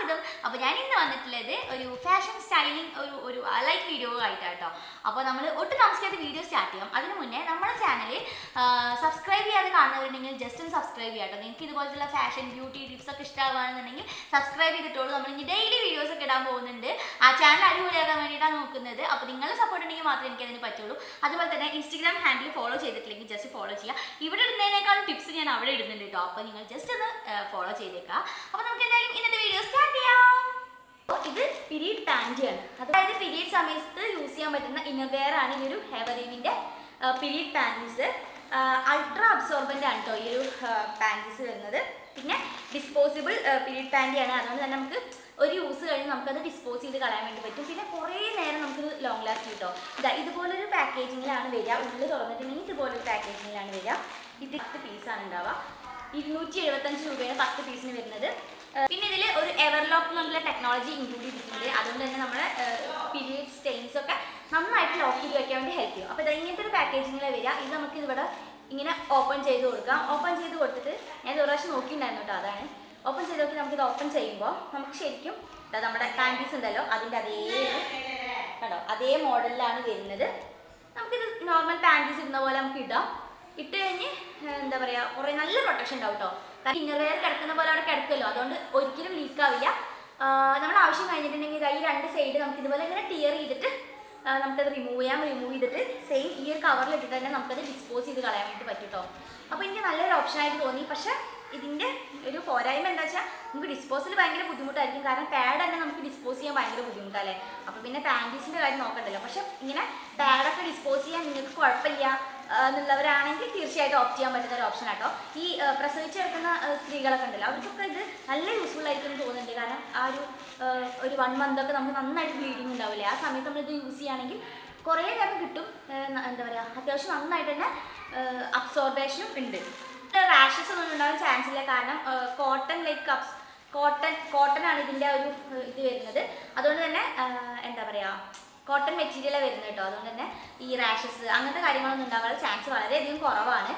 സ്വാഗതം അപ്പോൾ ഞാൻ ഇന്ന് വന്നിട്ടുള്ളത് ഒരു ഫാഷൻ സ്റ്റൈലിംഗ് ഒരു ഒരു ലൈക്ക് വീഡിയോ ആയിട്ടാട്ടോ അപ്പോൾ നമ്മൾ ഒട്ടും താമസിക്കാത്ത വീഡിയോ സ്റ്റാർട്ട് ചെയ്യാം അതിന് മുന്നേ നമ്മുടെ ചാനൽ സബ്സ്ക്രൈബ് ചെയ്യാതെ കാണുന്നവരുണ്ടെങ്കിൽ ജസ്റ്റ് ഒന്ന് സബ്സ്ക്രൈബ് ചെയ്യാം കേട്ടോ നിങ്ങൾക്ക് ഇതുപോലത്തുള്ള ഫാഷൻ ബ്യൂട്ടി ടിപ്സ് ഒക്കെ ഇഷ്ടമാകുകയാണെന്നുണ്ടെങ്കിൽ സബ്സ്ക്രൈബ് ചെയ്തിട്ടോളൂ നമ്മൾ ഇനി ഡെയിലി വീഡിയോസ് ഒക്കെ ഇടാൻ പോകുന്നുണ്ട് ആ ചാനൽ അടിപൊളിയാക്കാൻ വേണ്ടിയിട്ടാണ് നോക്കുന്നത് അപ്പോൾ നിങ്ങളുടെ സപ്പോർട്ട് ഉണ്ടെങ്കിൽ മാത്രമേ എനിക്ക് അതിന് പറ്റുള്ളൂ അതുപോലെ തന്നെ ഇൻസ്റ്റഗ്രാം ഹാൻഡിൽ ഫോളോ ചെയ്തിട്ടില്ലെങ്കിൽ ജസ്റ്റ് ഫോളോ ചെയ്യുക ഇവിടെ ഇടുന്നതിനേക്കാളും ടിപ്സ് ഞാൻ അവിടെ ഇടുന്നുണ്ട് കേട്ടോ അപ്പോൾ നിങ്ങൾ ജസ്റ്റ് ഒന്ന് ഫോളോ ചെയ്തേക്കാം അപ്പോൾ നമുക്ക് എന്തായാലും ഇന്നത്തെ വീഡിയോ സ്റ്റാർട്ട് ചെയ്യാം അപ്പോൾ ഇത് പിരീഡ് പാൻറ് ആണ് അതായത് പിരീഡ് സമയത്ത് യൂസ് ചെയ്യാൻ പറ്റുന്ന ഇന്നർ വെയർ ആണ് ഈ ഒരു ഹെവറീവിൻ്റെ പിരീഡ് പാൻറ്റീസ് അൾട്രാ അബ്സോർബൻ്റ് ആണ് കേട്ടോ ഈ ഒരു പാൻറ്റീസ് വരുന്നത് പിന്നെ ഡിസ്പോസിബിൾ പിരീഡ് പാൻറ്റിയാണ് അതുകൊണ്ട് തന്നെ നമുക്ക് ഒരു യൂസ് കഴിഞ്ഞ് നമുക്കത് ഡിസ്പോസ് ചെയ്ത് കളയാൻ വേണ്ടി പറ്റും പിന്നെ കുറേ നേരം നമുക്ക് ലോങ് ലാസ്റ്റ് കിട്ടും ഇതാ ഇതുപോലൊരു പാക്കേജിങ്ങിലാണ് വരിക ഉള്ളിൽ തുറന്നിട്ടുണ്ടെങ്കിൽ ഇതുപോലൊരു പാക്കേജിങ്ങിലാണ് വരിക ഇത് പത്ത് പീസാണ് ഉണ്ടാവുക ഇരുന്നൂറ്റി എഴുപത്തഞ്ച് രൂപയാണ് പത്ത് പീസിന് വരുന്നത് ഏഹ് പിന്നെ ഇതിൽ ഒരു എവർലോക്ക് എന്നുള്ള ടെക്നോളജി ഇൻക്ലൂഡ് ചെയ്തിട്ടുണ്ട് അതുകൊണ്ട് തന്നെ നമ്മുടെ പീരിയഡ് സ്റ്റെയിൻസ് ഒക്കെ നന്നായിട്ട് ലോക്ക് ചെയ്ത് വെക്കാൻ വേണ്ടി ഹെൽപ്പ് ചെയ്യും അപ്പോൾ ഇത് ഇങ്ങനത്തെ ഒരു പാക്കേജിങ്ങിലാണ് വരിക ഇത് നമുക്ക് ഇവിടെ ഇങ്ങനെ ഓപ്പൺ ചെയ്ത് കൊടുക്കാം ഓപ്പൺ ചെയ്ത് കൊടുത്തിട്ട് ഞാൻ ഒരു പ്രാവശ്യം നോക്കിയിട്ടുണ്ടായിരുന്നു കേട്ടോ അതാണ് ഓപ്പൺ ചെയ്ത് നോക്കി നമുക്കിത് ഓപ്പൺ ചെയ്യുമ്പോൾ നമുക്ക് ശരിക്കും ദാ നമ്മുടെ പാൻറ്റീസ് ഉണ്ടല്ലോ അതിൻ്റെ അതേ ഒരു കണ്ടോ അതേ മോഡലിലാണ് വരുന്നത് നമുക്കിത് നോർമൽ പാൻറ്റീസ് ഇടുന്ന പോലെ നമുക്ക് ഇടാം ഇട്ട് കഴിഞ്ഞ് ഏഹ് എന്താ പറയുക കുറേ നല്ല പ്രൊട്ടക്ഷൻ ഉണ്ടാവും കേട്ടോ കാരണം ഇന്നർവെയർ കിടക്കുന്ന പോലെ അവിടെ കിടക്കുമല്ലോ അതുകൊണ്ട് ഒരിക്കലും ലീക്ക് ആവില്ല നമ്മൾ ആവശ്യം കഴിഞ്ഞിട്ടുണ്ടെങ്കിൽ ഈ രണ്ട് സൈഡ് നമുക്ക് ഇതുപോലെ ഇങ്ങനെ ടിയർ ചെയ്തിട്ട് ആ, നമുക്കത് റിമൂവ് ചെയ്യാം റിമൂവ് ചെയ്തിട്ട് സെയിം ഈ ഒരു കവറിൽ ഇട്ടിട്ട് തന്നെ നമുക്കത് ഡിസ്പോസ് ചെയ്ത് കളയാൻ വേണ്ടി പറ്റും കേട്ടോ അപ്പോൾ എനിക്ക് നല്ലൊരു ഓപ്ഷനായിട്ട് തോന്നി പക്ഷേ ഇതിൻ്റെ ഒരു പോരായ്മ എന്താ വെച്ചാൽ നമുക്ക് ഡിസ്പോസിൽ ഭയങ്കര ബുദ്ധിമുട്ടായിരിക്കും കാരണം പാഡ് തന്നെ നമുക്ക് ഡിസ്പോസ് ചെയ്യാൻ ഭയങ്കര ബുദ്ധിമുട്ടല്ലേ അപ്പോൾ പിന്നെ പാൻറ്റീസിൻ്റെ കാര്യം നോക്കണ്ടല്ലോ പക്ഷേ ഇങ്ങനെ പാഡൊക്കെ ഡിസ്പോസ് ചെയ്യാൻ നിങ്ങൾക്ക് കുഴപ്പമില്ല ആ, എന്നുള്ളവരാണെങ്കിൽ തീർച്ചയായിട്ടും ഓപ്റ്റ് ചെയ്യാൻ പറ്റുന്ന ഒരു ഓപ്ഷൻ ആട്ടോ ഈ ആ, പ്രസവിച്ചെടുക്കുന്ന ആ, സ്ത്രീകളൊക്കെ ഉണ്ടല്ലോ അവർക്കൊക്കെ ഇത് നല്ല യൂസ്ഫുൾ ആയിരിക്കും എന്ന് തോന്നുന്നുണ്ട് കാരണം ആ ഒരു ആ, ഒരു വൺ മന്ത് ഒക്കെ നമുക്ക് നന്നായിട്ട് ബ്ലീഡിങ് ഉണ്ടാവില്ലേ ആ സമയത്ത് നമ്മളിത് യൂസ് ചെയ്യുകയാണെങ്കിൽ കുറേ നേരം കിട്ടും ആ, ന- എന്താ പറയുക അത്യാവശ്യം നന്നായിട്ട് തന്നെ അബ്സോർബേഷനും ഉണ്ട് റാഷസ് ഒന്നും ഉണ്ടാകാൻ ചാൻസ് ഇല്ല കാരണം cotton like abs cotton cotton ആണ് ഇതിൻ്റെ ഒരു ആ, ഇത് വരുന്നത് അതുകൊണ്ട് തന്നെ ആ, എന്താ പറയുക കോട്ടൺ മെറ്റീരിയലാണ് വരുന്നത് കേട്ടോ അതുകൊണ്ട് തന്നെ ഈ റാഷസ് അങ്ങനത്തെ കാര്യങ്ങളൊന്നും ഉണ്ടാകാനുള്ള ചാൻസ് വളരെയധികം കുറവാണ്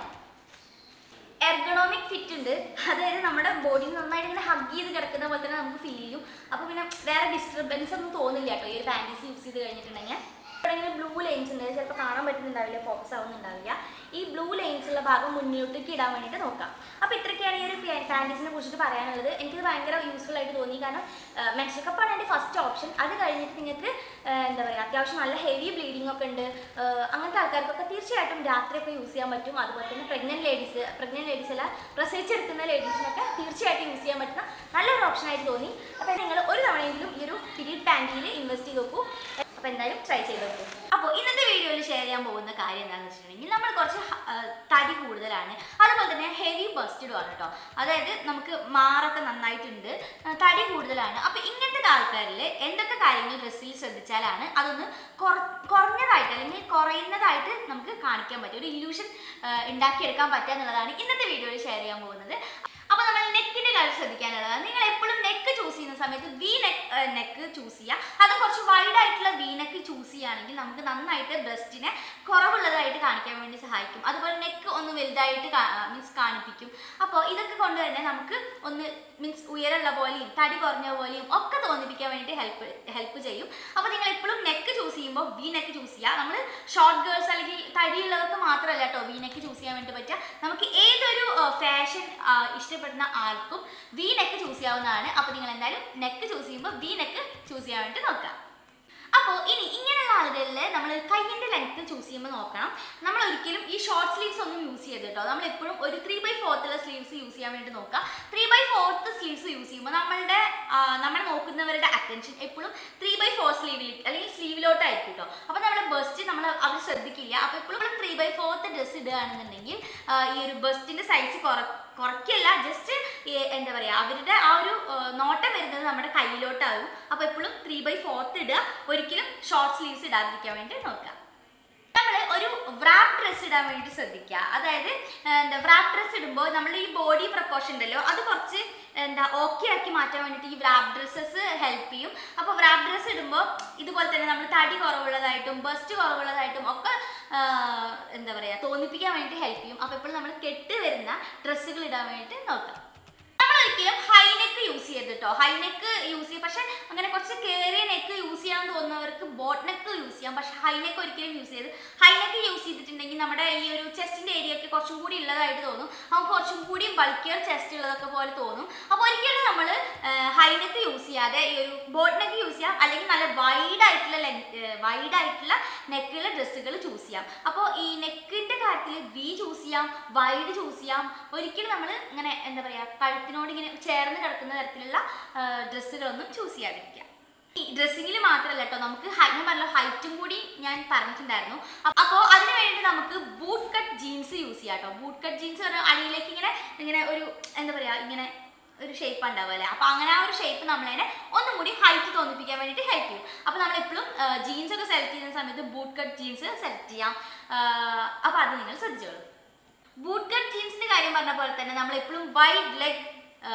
എർഗണോമിക് ഫിറ്റ് ഉണ്ട് അതായത് നമ്മുടെ ബോഡി നന്നായിട്ട് ഇങ്ങനെ ഹഗ് ചെയ്ത് കിടക്കുന്ന പോലെ തന്നെ നമുക്ക് ഫീൽ ചെയ്യും അപ്പോൾ പിന്നെ വേറെ ഡിസ്റ്റർബൻസ് ഒന്നും തോന്നില്ല കേട്ടോ ഈ ഒരു പാൻറ്റീസ് യൂസ് ചെയ്ത് കഴിഞ്ഞിട്ടുണ്ടെങ്കിൽ ഇവിടെ ഇങ്ങനെ ബ്ലൂ ലൈൻസ് ഉണ്ട് ചിലപ്പോൾ കാണാൻ പറ്റുന്നുണ്ടാവില്ല ഫോക്കസ് ആവുന്നുണ്ടാവില്ല ഈ ബ്ലൂ ലൈൻസ് ഉള്ള ഭാഗം മുന്നിലോട്ടേക്ക് ഇടാൻ വേണ്ടിയിട്ട് നോക്കാം അപ്പോൾ ഇത്രയൊക്കെയാണ് ഈ ഒരു പാൻറ്റീസിനെ കുറിച്ചിട്ട് പറയാനുള്ളത് എനിക്കിത് ഭയങ്കര യൂസ്ഫുൾ ആയിട്ട് തോന്നി കാരണം മെൻഷക്കപ്പാണ് എൻ്റെ ഫസ്റ്റ് ഓപ്ഷൻ അത് കഴിഞ്ഞിട്ട് നിങ്ങൾക്ക് എന്താ പറയുക അത്യാവശ്യം നല്ല ഹെവി ബ്ലീഡിംഗ് ഒക്കെ ഉണ്ട് ആ, അങ്ങനത്തെ ആൾക്കാർക്കൊക്കെ തീർച്ചയായിട്ടും രാത്രിയൊക്കെ യൂസ് ചെയ്യാൻ പറ്റും അതുപോലെ തന്നെ പ്രഗ്നൻറ്റ് ലേഡീസ് പ്രഗ്നൻറ്റ് ലേഡീസ് അല്ല പ്രസവിച്ചെടുക്കുന്ന ലേഡീസിനൊക്കെ തീർച്ചയായിട്ടും യൂസ് ചെയ്യാൻ പറ്റുന്ന നല്ലൊരു ഓപ്ഷനായിട്ട് തോന്നി അപ്പോൾ നിങ്ങൾ ഒരു തവണയെങ്കിലും ഈ ഒരു പീരീഡ് പാൻറ്റിയിൽ ഇൻവെസ്റ്റ് ചെയ്ത് നോക്കൂ അപ്പോൾ എന്തായാലും ട്രൈ ചെയ്ത് നോക്കൂ അപ്പോൾ ഇന്നത്തെ വീഡിയോയിൽ ഷെയർ ചെയ്യാൻ പോകുന്ന കാര്യം എന്താണെന്ന് വെച്ചിട്ടുണ്ടെങ്കിൽ നമ്മൾ കുറച്ച് ഹ- ആ, തടി കൂടുതലാണ് അതുപോലെ തന്നെ ഹെവി ബസ്റ്റഡും ആണ് കേട്ടോ അതായത് നമുക്ക് മാറൊക്കെ നന്നായിട്ടുണ്ട് ആ, തടി കൂടുതലാണ് അപ്പോൾ ഇങ്ങനത്തെ ആൾക്കാരിൽ എന്തൊക്കെ കാര്യങ്ങൾ ഡ്രസ്സിൽ ശ്രദ്ധിച്ചാലാണ് അതൊന്ന് കുറ- കുറഞ്ഞതായിട്ട് അല്ലെങ്കിൽ കുറയുന്നതായിട്ട് നമുക്ക് കാണിക്കാൻ പറ്റും ഒരു ഇല്യൂഷൻ ഉണ്ടാക്കിയെടുക്കാൻ പറ്റുക എന്നുള്ളതാണ് ഇന്നത്തെ വീഡിയോയിൽ ഷെയർ ചെയ്യാൻ പോകുന്നത് അപ്പോൾ നമ്മൾ നെക്കിന്റെ കാര്യം ശ്രദ്ധിക്കാനുള്ളതാണ് നിങ്ങൾ എപ്പോഴും നെക്ക് ചൂസ് ചെയ്യുന്ന സമയത്ത് വി നെക്ക് നെക്ക് ചൂസ് ചെയ്യുക അത് കുറച്ച് വൈഡ് ആയിട്ടുള്ള വി നെക്ക് ചൂസ് ചെയ്യുകയാണെങ്കിൽ നമുക്ക് നന്നായിട്ട് ബ്രസ്റ്റിനെ കുറവുള്ളതായിട്ട് കാണിക്കാൻ വേണ്ടി സഹായിക്കും അതുപോലെ നെക്ക് ഒന്ന് വലുതായിട്ട് മീൻസ് കാണിപ്പിക്കും അപ്പോൾ ഇതൊക്കെ കൊണ്ട് തന്നെ നമുക്ക് ഒന്ന് മീൻസ് ഉയരമുള്ള പോലെയും തടി കുറഞ്ഞ പോലെയും ഒക്കെ തോന്നിപ്പിക്കാൻ വേണ്ടി ഹെൽപ്പ് ഹെൽപ്പ് ചെയ്യും അപ്പോൾ നിങ്ങൾ എപ്പോഴും നെക്ക് ചൂസ് ചെയ്യുമ്പോൾ വി നെക്ക് ചൂസ് ചെയ്യുക നമ്മൾ ഷോർട്ട് ഗേൾസ് അല്ലെങ്കിൽ തടിയുള്ളവർക്ക് മാത്രമല്ല കേട്ടോ വി നെക്ക് ചൂസ് ചെയ്യാൻ വേണ്ടി പറ്റുക നമുക്ക് ഏതൊരു ഫാഷൻ ഇഷ്ടപ്പെടുന്ന ആൾക്കും വി നെക്ക് ചൂസ് ചെയ്യാവുന്നതാണ് അപ്പോൾ നിങ്ങൾ എന്തായാലും നെക്ക് ചൂസ് ചെയ്യുമ്പോൾ വി നെക്ക് ചൂസ് ചെയ്യാൻ വേണ്ടി നോക്കുക അപ്പോൾ ഇനി ഇങ്ങനെയുള്ള ആളുകളിൽ നമ്മൾ കയ്യിൻ്റെ ലെങ്ത് ചൂസ് ചെയ്യുമ്പോൾ നോക്കണം നമ്മൾ ഒരിക്കലും ഈ ഷോർട്ട് സ്ലീവ്സ് ഒന്നും യൂസ് ചെയ്ത് കേട്ടോ നമ്മൾ എപ്പോഴും ഒരു ത്രീ ബൈ ഫോർത്തുള്ള സ്ലീവ്സ് യൂസ് ചെയ്യാൻ വേണ്ടി നോക്കുക three by fourth sleeves use ചെയ്യുമ്പോൾ നമ്മളുടെ ആ, നമ്മളെ നോക്കുന്നവരുടെ അറ്റൻഷൻ എപ്പോഴും ത്രീ ബൈ ഫോർ സ്ലീവിൽ അല്ലെങ്കിൽ സ്ലീവിലോട്ടായിരിക്കും കേട്ടോ അപ്പോൾ നമ്മുടെ ബസ്റ്റ് നമ്മൾ അവർ ശ്രദ്ധിക്കില്ല അപ്പോൾ എപ്പോഴും ത്രീ ബൈ ഫോർത്ത് ഡ്രസ്സ് ഇടുകയാണെന്നുണ്ടെങ്കിൽ ആ, ഈ ഒരു ബസ്റ്റിൻ്റെ സൈസ് കുറ കുറയ്ക്കല്ല ജസ്റ്റ് എന്താ പറയുക അവരുടെ ആ ഒരു ആ, നോട്ടം വരുന്നത് നമ്മുടെ കയ്യിലോട്ടാകും അപ്പോൾ എപ്പോഴും ത്രീ ബൈ ഫോർത്ത് ഇടുക ഒരിക്കലും ഷോർട്ട് സ്ലീവ്സ് ഇടാതിരിക്കാൻ വേണ്ടി നോക്കുക നമ്മൾ ഒരു വ്രാപ്പ് ഡ്രസ്സ് ഇടാൻ വേണ്ടി ശ്രദ്ധിക്കുക അതായത് ആ, എന്താ വ്രാപ്പ് ഡ്രസ്സ് ഇടുമ്പോൾ നമ്മൾ ഈ ബോഡി പ്രപ്പോർഷൻ ഉണ്ടല്ലോ അത് കുറച്ച് എന്താ ഓക്കെ ആക്കി മാറ്റാൻ വേണ്ടിയിട്ട് ഈ വ്രാപ്പ് ഡ്രസ്സസ് ഹെൽപ്പ് ചെയ്യും അപ്പോൾ വ്രാപ്പ് ഡ്രസ്സ് ഇടുമ്പോൾ ഇതുപോലെ തന്നെ നമ്മൾ തടി കുറവുള്ളതായിട്ടും ബസ്റ്റ് കുറവുള്ളതായിട്ടും ഒക്കെ ആ, എന്താ പറയുക തോന്നിപ്പിക്കാൻ വേണ്ടി ഹെൽപ്പ് ചെയ്യും അപ്പോൾ എപ്പോഴും നമ്മൾ കെട്ട് വരുന്ന ഡ്രസ്സുകൾ ഇടാൻ വേണ്ടിയിട്ട് നോക്കാം നമ്മൾ ഒരിക്കലും ഹൈനെക്ക് യൂസ് ചെയ്യരുത് കേട്ടോ ഹൈ നെക്ക് യൂസ് ചെയ്യും പക്ഷെ അങ്ങനെ കുറച്ച് കയറിയ നെക്ക് യൂസ് ചെയ്യാൻ തോന്നുന്നവർക്ക് ബോട്ട് നെക്ക് യൂസ് ചെയ്യാം പക്ഷെ ഹൈ നെക്ക് ഒരിക്കലും യൂസ് ചെയ്ത് ഹൈ നെക്ക് യൂസ് ചെയ്തിട്ടുണ്ടെങ്കിൽ നമ്മുടെ ഈ ഒരു ചെസ്റ്റിന്റെ ഏരിയ ഒക്കെ കുറച്ചും കൂടി ഉള്ളതായിട്ട് തോന്നും നമുക്ക് കുറച്ചും കൂടി ബൾക്കിയർ ചെസ്റ്റ് ഉള്ളതൊക്കെ പോലെ തോന്നും അപ്പോൾ ഒരിക്കലും നമ്മൾ ഹൈ നെക്ക് യൂസ് ചെയ്യാതെ ഈ ഒരു ബോട്ട് നെക്ക് യൂസ് ചെയ്യാം അല്ലെങ്കിൽ നല്ല വൈഡ് ആയിട്ടുള്ള വൈഡ് ആയിട്ടുള്ള നെക്കുള്ള ഡ്രസ്സുകൾ ചൂസ് ചെയ്യാം അപ്പോൾ ഈ നെക്കിന്റെ കാര്യത്തിൽ വി ചൂസ് ചെയ്യാം വൈഡ് ചൂസ് ചെയ്യാം ഒരിക്കലും നമ്മൾ ഇങ്ങനെ എന്താ പറയുക കഴുത്തിനോട് ഇങ്ങനെ ചേർന്ന് കിടക്കുന്ന തരത്തിലുള്ള ഡ്രസ്സുകളൊന്നും ചൂസ് ചെയ്യാതിരിക്കുക ഈ ഡ്രസ്സിങ്ങിൽ മാത്രമല്ല കേട്ടോ നമുക്ക് ഹൈ ഞാൻ പറഞ്ഞ ഹൈറ്റും കൂടി ഞാൻ പറഞ്ഞിട്ടുണ്ടായിരുന്നു അപ്പോൾ അതിന് വേണ്ടി നമുക്ക് ബൂട്ട് കട്ട് ജീൻസ് യൂസ് ചെയ്യാം കേട്ടോ ബൂട്ട് കട്ട് ജീൻസ് പറഞ്ഞാൽ അടിയിലേക്ക് ഇങ്ങനെ ഇങ്ങനെ ഒരു എന്താ പറയുക ഇങ്ങനെ ഒരു ഷേപ്പ് ഉണ്ടാവുക അല്ലേ അപ്പോൾ അങ്ങനെ ആ ഒരു ഷേപ്പ് നമ്മളതിനെ ഒന്നും കൂടി ഹൈറ്റ് തോന്നിപ്പിക്കാൻ വേണ്ടിയിട്ട് ഹെൽപ്പ് ചെയ്യും അപ്പോൾ നമ്മൾ എപ്പോഴും ജീൻസ് ഒക്കെ സെലക്ട് ചെയ്യുന്ന സമയത്ത് ബൂട്ട് കട്ട് ജീൻസ് സെലക്ട് ചെയ്യാം അപ്പോൾ അത് നിങ്ങൾ ശ്രദ്ധിച്ചോളൂ ബൂട്ട് കട്ട് ജീൻസിന്റെ കാര്യം പറഞ്ഞ പോലെ തന്നെ നമ്മൾ എപ്പോഴും വൈഡ് ലെഗ്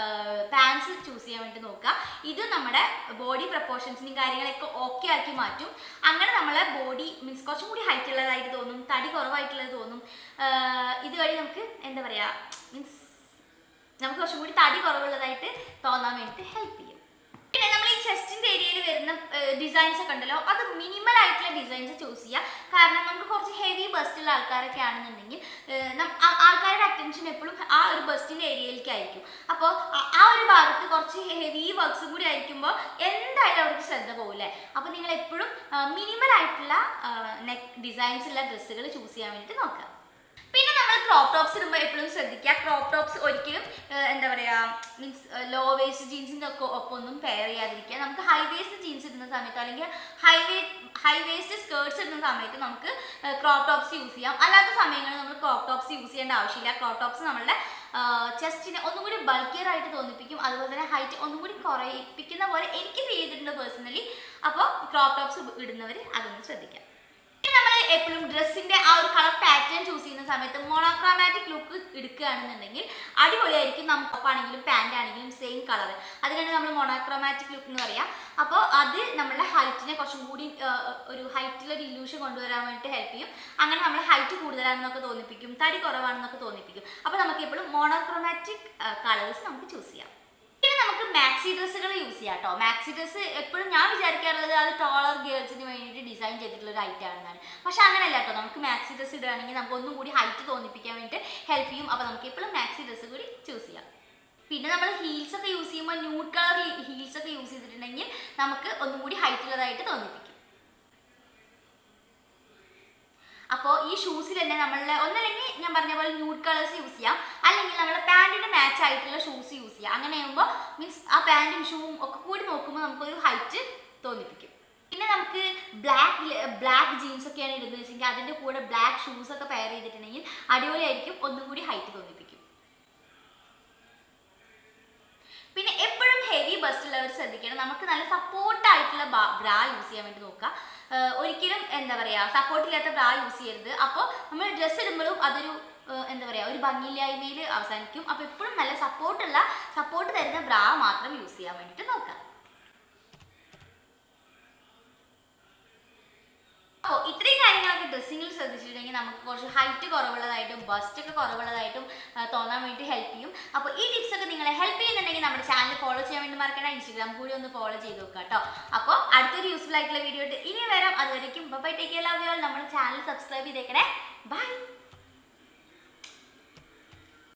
പാൻസ് ചൂസ് ചെയ്യാൻ വേണ്ടി നോക്കുക ഇത് നമ്മുടെ ബോഡി പ്രപ്പോർഷൻസിനും കാര്യങ്ങളൊക്കെ ഓക്കെ ആക്കി മാറ്റും അങ്ങനെ നമ്മളെ ബോഡി മീൻസ് കുറച്ചും കൂടി ഹൈറ്റ് ഉള്ളതായിട്ട് തോന്നും തടി കുറവായിട്ടുള്ളത് തോന്നും ആഹ് ഇതുവഴി നമുക്ക് എന്താ പറയുക മീൻസ് നമുക്ക് കുറച്ചും കൂടി തടി കുറവുള്ളതായിട്ട് തോന്നാൻ വേണ്ടിയിട്ട് ഹെൽപ്പ് ചെയ്യും പിന്നെ നമ്മൾ ഈ ചെസ്റ്റിന്റെ ഏരിയയിൽ വരുന്ന ഡിസൈൻസ് ഒക്കെ ഉണ്ടല്ലോ അത് മിനിമൽ ആയിട്ടുള്ള ഡിസൈൻസ് ചൂസ് ചെയ്യുക കാരണം നമുക്ക് കുറച്ച് ഹെവി ബസ്റ്റുള്ള ആൾക്കാരൊക്കെ ആണെന്നുണ്ടെങ്കിൽ ഏഹ് നം- ആ- ആൾക്കാരുടെ അറ്റൻഷൻ എപ്പോഴും ആ ഒരു ബസ്റ്റിന്റെ ഏരിയയിലേക്കായിരിക്കും അപ്പോൾ ആ ഒരു ഭാഗത്ത് കുറച്ച് ഹെവി വർക്ക്സ് കൂടി ആയിരിക്കുമ്പോൾ എന്തായാലും അവർക്ക് ശ്രദ്ധ പോകില്ലേ അപ്പോൾ നിങ്ങൾ എപ്പോഴും മിനിമൽ ആയിട്ടുള്ള നെക്ക് ഡിസൈൻസ് ഉള്ള ഡ്രസ്സുകൾ ചൂസ് ചെയ്യാൻ വേണ്ടിയിട്ട് നോക്കുക പിന്നെ നമ്മൾ ക്രോപ്പ് ടോപ്സ് ഇടുമ്പോൾ എപ്പോഴും ശ്രദ്ധിക്കുക ക്രോപ്പ് ടോപ്സ് ഒരിക്കലും ഏഹ്, എന്താ പറയുക മീൻസ് ലോ വേസ്റ്റ് ജീൻസിൻ്റെ ഒക്കെ ഒപ്പം ഒന്നും പെയർ ചെയ്യാതിരിക്കുക നമുക്ക് ഹൈ വേസ്റ്റ് ജീൻസ് ഇടുന്ന സമയത്ത് അല്ലെങ്കിൽ high way high waist skirts ഇടുന്ന സമയത്ത് നമുക്ക് ക്രോപ്പ് ടോപ്സ് യൂസ് ചെയ്യാം അല്ലാത്ത സമയങ്ങളിൽ നമ്മൾ ക്രോപ്പ് ടോപ്സ് യൂസ് ചെയ്യേണ്ട ആവശ്യമില്ല ക്രോപ്പ് ടോപ്സ് നമ്മളുടെ ചെസ്റ്റിനെ ഒന്നും കൂടി ബൾക്കിയർ ആയിട്ട് തോന്നിപ്പിക്കും അതുപോലെ തന്നെ ഹൈറ്റ് ഒന്നും കൂടി കുറയിപ്പിക്കുന്ന പോലെ എനിക്ക് ഫീൽ ചെയ്തിട്ടുണ്ട് പേഴ്സണലി അപ്പോൾ ക്രോപ്പ് ടോപ്സ് ഇടുന്നവർ അതൊന്ന് ശ്രദ്ധിക്കാം നമ്മൾ എപ്പോഴും ഡ്രസ്സിന്റെ ആ ഒരു കളർ പാറ്റേൺ ചൂസ് ചെയ്യുന്ന സമയത്ത് മോണോക്രോമാറ്റിക് ലുക്ക് എടുക്കുകയാണെന്നുണ്ടെങ്കിൽ അടിപൊളിയായിരിക്കും നമുക്കാണെങ്കിലും പാൻ്റ് ആണെങ്കിലും സെയിം കളർ അതിനാണ് നമ്മൾ മോണോക്രോമാറ്റിക് ലുക്ക് എന്ന് പറയാം അപ്പോൾ അത് നമ്മളുടെ ഹൈറ്റിനെ കുറച്ചും കൂടി ആ, ഒരു ഹൈറ്റിലൊരു ഇല്യൂഷൻ കൊണ്ടുവരാൻ വേണ്ടിയിട്ട് ഹെൽപ്പ് ചെയ്യും അങ്ങനെ നമ്മൾ ഹൈറ്റ് കൂടുതലാണെന്നൊക്കെ തോന്നിപ്പിക്കും തടി കുറവാണെന്നൊക്കെ തോന്നിപ്പിക്കും അപ്പോൾ നമുക്ക് എപ്പോഴും മോണോക്രോമാറ്റിക് കളേഴ്സ് നമുക്ക് ചൂസ് ചെയ്യാം പിന്നെ നമുക്ക് മാക്സി ഡ്രസ്സുകൾ യൂസ് ചെയ്യാം കേട്ടോ മാക്സി ഡ്രസ്സ് എപ്പോഴും ഞാൻ വിചാരിക്കാറുള്ളത് അത് ടോളർ ഗേൾസിന് വേണ്ടിയിട്ട് ഡിസൈൻ ചെയ്തിട്ടുള്ള ഒരു ഐറ്റം ആണെന്നാണ് പക്ഷെ അങ്ങനെയല്ല കേട്ടോ നമുക്ക് മാക്സി ഡ്രസ്സ് ഇടുകയാണെങ്കിൽ നമുക്ക് ഒന്നും കൂടി ഹൈറ്റ് തോന്നിപ്പിക്കാൻ വേണ്ടിയിട്ട് ഹെൽപ്പ് ചെയ്യും അപ്പോൾ നമുക്ക് എപ്പോഴും മാക്സി ഡ്രസ്സ് കൂടി ചൂസ് ചെയ്യാം പിന്നെ നമ്മൾ ഹീൽസ് ഒക്കെ യൂസ് ചെയ്യുമ്പോൾ ന്യൂഡ് കളർ ഹീൽസ് ഒക്കെ യൂസ് ചെയ്തിട്ടുണ്ടെങ്കിൽ നമുക്ക് ഒന്നും കൂടി ഹൈറ്റ് ഉള്ളതായിട്ട് തോന്നിപ്പിക്കും അപ്പോൾ ഈ ഷൂസിൽ തന്നെ നമ്മളുടെ ഒന്നല്ലെങ്കിൽ ഞാൻ പറഞ്ഞ പോലെ ന്യൂഡ് കളേഴ്സ് യൂസ് ചെയ്യാം അല്ലെങ്കിൽ നമ്മളെ പാൻറ്റിന് മാച്ച് ആയിട്ടുള്ള ഷൂസ് യൂസ് ചെയ്യാം അങ്ങനെ ആകുമ്പോൾ മീൻസ് ആ പാൻറ്റും ഷൂവും ഒക്കെ കൂടി നോക്കുമ്പോൾ നമുക്കൊരു ഹൈറ്റ് തോന്നിപ്പിക്കും പിന്നെ നമുക്ക് ബ്ലാക്ക് ബ്ലാക്ക് ജീൻസ് ഒക്കെയാണ് ഇടുന്നത് വെച്ചെങ്കിൽ അതിൻ്റെ കൂടെ ബ്ലാക്ക് ഷൂസ് ഒക്കെ പെയർ ചെയ്തിട്ടുണ്ടെങ്കിൽ അടിപൊളിയായിരിക്കും ഒന്നും കൂടി ഹൈറ്റ് തോന്നിപ്പിക്കും പിന്നെ എപ്പോഴും ഹെവി ബസ്റ്റ് ഉള്ളവർ ശ്രദ്ധിക്കണം നമുക്ക് നല്ല സപ്പോർട്ട് ആയിട്ടുള്ള ബ്രാ യൂസ് ചെയ്യാൻ വേണ്ടി നോക്കുക ഏഹ് ഒരിക്കലും എന്താ പറയുക സപ്പോർട്ട് ഇല്ലാത്ത ബ്രാ യൂസ് ചെയ്യരുത് അപ്പോൾ നമ്മൾ ഡ്രസ്സ് ഇടുമ്പോഴും അതൊരു ഏഹ് എന്താ പറയുക ഒരു ഭംഗിയില്ലായ്മയിൽ അവസാനിക്കും അപ്പോൾ എപ്പോഴും നല്ല സപ്പോർട്ടുള്ള സപ്പോർട്ട് തരുന്ന ബ്രാ മാത്രം യൂസ് ചെയ്യാൻ വേണ്ടിയിട്ട് നോക്കുക അപ്പോൾ ഇത്രയും കാര്യങ്ങളൊക്കെ ഡ്രസ്സിങ്ങിൽ ശ്രദ്ധിച്ചിട്ടുണ്ടെങ്കിൽ നമുക്ക് കുറച്ച് ഹൈറ്റ് കുറവുള്ളതായിട്ടും ബസ്റ്റ് ഒക്കെ കുറവുള്ളതായിട്ടും ആ, തോന്നാൻ വേണ്ടി ഹെൽപ്പ് ചെയ്യും അപ്പോൾ ഈ ടിപ്സ് ഒക്കെ നിങ്ങളെ ഹെൽപ്പ് ചെയ്യുന്നുണ്ടെങ്കിൽ നമ്മുടെ ചാനൽ ഫോളോ ചെയ്യാൻ വേണ്ടി മറക്കണ്ട ഇൻസ്റ്റാഗ്രാം കൂടി ഒന്ന് ഫോളോ ചെയ്ത് നോക്കുക കേട്ടോ അപ്പോൾ അടുത്തൊരു യൂസ്ഫുൾ ആയിട്ടുള്ള വീഡിയോ ഇട്ട് ഇനി വരാം അതുവരേക്കും bye take love you all നമ്മുടെ ചാനൽ സബ്സ്ക്രൈബ് ചെയ്തേക്കണേ ബൈ